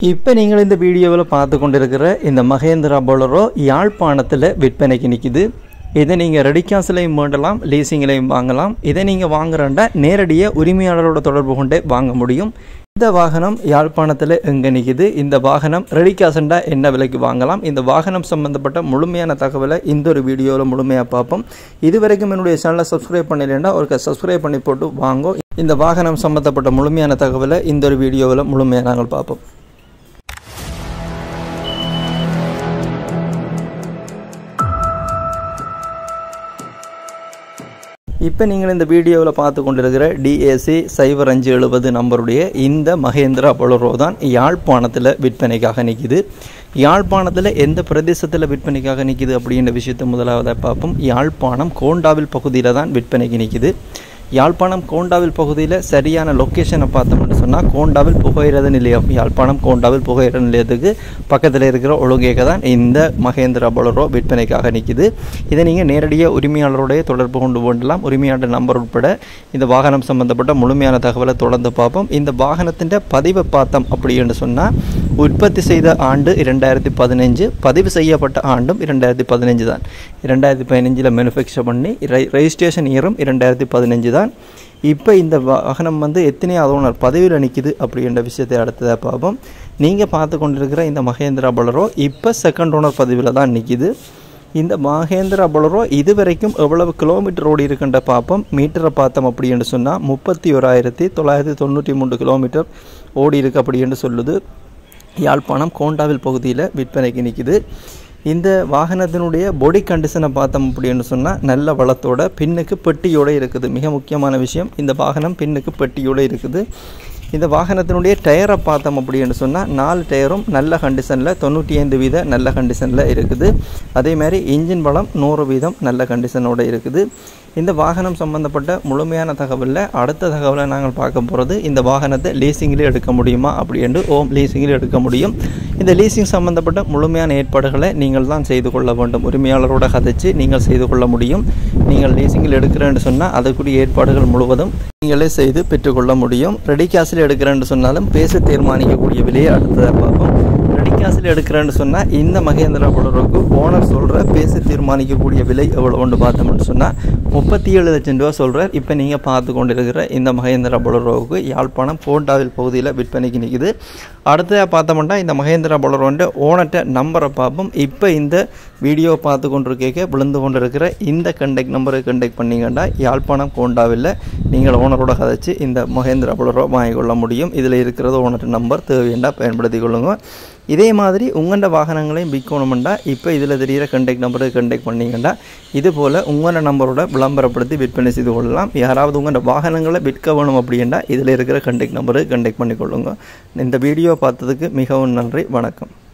இப்போ நீங்கள் இந்த வீடியோவில் பார்த்து கொண்டிருக்கிற இந்த மகேந்திரா பொலரோ யாழ்ப்பாணத்தில் விற்பனைக்கு நிற்கிது இதை நீங்கள் ரெடி காசுலையும் வேண்டலாம் லீசிங்லையும் வாங்கலாம் இதை நீங்கள் வாங்குறண்டா நேரடியாக உரிமையாளரோட தொடர்பு கொண்டே வாங்க முடியும் இந்த வாகனம் யாழ்ப்பாணத்தில் எங்கே நிற்கிது இந்த வாகனம் ரெடி காசுண்டா என்ன விலைக்கு வாங்கலாம் இந்த வாகனம் சம்மந்தப்பட்ட முழுமையான தகவலை இந்த ஒரு வீடியோவில் முழுமையாக பார்ப்போம் இது வரைக்கும் என்னுடைய சேனலை சப்ஸ்கிரைப் பண்ணலைன்னா ஒரு சப்ஸ்கிரைப் பண்ணி போட்டு வாங்கோ இந்த வாகனம் சம்மந்தப்பட்ட முழுமையான தகவலை இந்த ஒரு வீடியோவில் முழுமையாக நாங்கள் பார்ப்போம் இப்போ நீங்கள் இந்த வீடியோவில் பார்த்து கொண்டிருக்கிற டிஏசி சைபர் அஞ்சு எழுபது நம்பருடைய இந்த மகேந்திரா பொலரோ தான் யாழ்ப்பாணத்தில் விற்பனைக்காக நிற்கிது யாழ்ப்பாணத்தில் எந்த பிரதேசத்தில் விற்பனைக்காக நிற்கிது அப்படின்ற விஷயத்தை முதலாவதாக பார்ப்போம் யாழ்ப்பாணம் கோண்டாவில் பகுதியில் தான் விற்பனைக்கு நிற்கிது யாழ்ப்பாணம் கோண்டாவில் பகுதியில் சரியான லொக்கேஷனை பார்த்தோம்னு சொன்னால் கோண்டாவில் புகையிரத நிலையம் யாழ்ப்பாணம் கோண்டாவில் புகையிரத நிலையத்துக்கு பக்கத்தில் இருக்கிற ஒழுங்கேக்க தான் இந்த மகேந்திரா பொலரோ விற்பனைக்காக நிற்கிது இதை நீங்கள் நேரடியாக உரிமையாளருடைய தொடர்பு கொண்டு போண்டலாம் உரிமையாளர் நம்பர் உட்பட இந்த வாகனம் சம்பந்தப்பட்ட முழுமையான தகவலை தொடர்ந்து பார்ப்போம் இந்த வாகனத்தின் பதிவை பார்த்தோம் அப்படின்னு சொன்னால் உற்பத்தி செய்த ஆண்டு இரண்டாயிரத்தி பதினஞ்சு பதிவு செய்யப்பட்ட ஆண்டும் இரண்டாயிரத்தி பதினஞ்சு தான் இரண்டாயிரத்தி பதினஞ்சில் மேனுஃபேக்சர் பண்ணி ரெஜிஸ்ட்ரேஷன் இயரும் இரண்டாயிரத்தி பதினஞ்சு தான் இப்போ இந்த வாகனம் வந்து எத்தனையாவது ஓனர் பதவியில் நிற்கிது அப்படின்ற விஷயத்தை அடுத்ததாக பார்ப்போம் நீங்கள் பார்த்து கொண்டிருக்கிற இந்த மகேந்திரா பொலரோ இப்போ செகண்ட் ஓனர் பதவியில் தான் நிற்கிது இந்த மகேந்திரா பொலரோ இது வரைக்கும் எவ்வளவு கிலோமீட்டர் ஓடி இருக்குன்ற பார்ப்போம் மீட்டரை பார்த்தோம் அப்படின்னு சொன்னால் முப்பத்தி ஓராயிரத்தி தொள்ளாயிரத்தி தொண்ணூற்றி மூன்று கிலோமீட்டர் ஓடி இருக்கு அப்படின்னு சொல்லுது யாழ்ப்பாணம் கோண்டாவில் பகுதியில் விற்பனைக்கு நிற்கிது இந்த வாகனத்தினுடைய பொடி கண்டிஷனை பார்த்தோம் அப்படின்னு சொன்னால் நல்ல வளத்தோட பின்னுக்கு பெட்டியோடு இருக்குது மிக முக்கியமான விஷயம் இந்த வாகனம் பின்னுக்கு பெட்டியோடு இருக்குது இந்த வாகனத்தினுடைய டயரை பார்த்தோம் அப்படின்னு சொன்னால் நாலு டயரும் நல்ல கண்டிஷனில் தொண்ணூற்றி ஐந்து வீத நல்ல கண்டிஷனில் இருக்குது அதே மாதிரி இன்ஜின் வளம் நூறு வீதம் நல்ல கண்டிஷனோடு இருக்குது இந்த வாகனம் சம்மந்தப்பட்ட முழுமையான தகவலில் அடுத்த தகவலை நாங்கள் பார்க்க போகிறது இந்த வாகனத்தை லீசிங்கில் எடுக்க முடியுமா அப்படின்னு ஓம் லீசிங்கில் எடுக்க முடியும் இந்த லீசிங் சம்மந்தப்பட்ட முழுமையான ஏற்பாடுகளை நீங்கள் தான் செய்து கொள்ள வேண்டும் உரிமையாளரோட கதைச்சு நீங்கள் செய்து கொள்ள முடியும் நீங்கள் லீசிங்கில் எடுக்கிறேன்னு சொன்னால் அதற்குரிய ஏற்பாடுகள் முழுவதும் நீங்களே செய்து பெற்றுக்கொள்ள முடியும் ரெடி கேஸில் எடுக்கிறேன்னு சொன்னாலும் பேச தீர்மானிக்கக்கூடிய விலையை அடுத்ததாக பார்ப்போம் ரெடி கேஸில் எடுக்கிறேன்னு சொன்னால் இந்த மகேந்திரா பொலரோக்கு ஓனர் சொல்கிற பேசி தீர்மானிக்கக்கூடிய விலை எவ்வளோன்னு பார்த்தோம்னு சொன்னால் முப்பத்தி ஏழு லட்சம் ரூபா சொல்கிறார் இப்போ நீங்கள் பார்த்து கொண்டு இருக்கிற இந்த மகேந்திரா பொலரோவுக்கு யாழ்ப்பாணம் போண்டாவில் பகுதியில் விற்பனைக்கு நிற்குது அடுத்ததாக பார்த்தோம்னா இந்த மகேந்திரா பொலரோன்ற ஓனர்கிட்ட நம்பரை பார்ப்போம் இப்போ இந்த வீடியோ பார்த்து கொண்டு கேட்க விழுந்து கொண்டு இருக்கிற இந்த கண்டெக்ட் நம்பரை கண்டெக்ட் பண்ணிங்கன்னா யாழ்ப்பாணம் கோண்டாவில் நீங்கள் ஓனரோட கதைச்சு இந்த மகேந்திரா பொலரோ வாங்கிக்கொள்ள முடியும் இதில் இருக்கிறது ஓனர் நம்பர் தேவையண்டா பயன்படுத்தி கொள்ளுங்க இதே மாதிரி உங்களோட வாகனங்களையும் விற்கணுமெண்டா இப்போ இதில் தெரிகிற கண்டெக்ட் நம்பரை கண்டெக்ட் பண்ணிங்கன்னா இது போல் உங்களோட நம்பரோட விளம்பரப்படுத்தி விற்பனை செய்து கொள்ளலாம் யாராவது உங்களோட வாகனங்களை விற்க வேணும் அப்படின்னா இதில் இருக்கிற கண்டெக்ட் நம்பரை கண்டெக்ட் பண்ணிக்கொள்ளுங்க இந்த வீடியோ பார்த்ததுக்கு மிகவும் நன்றி வணக்கம்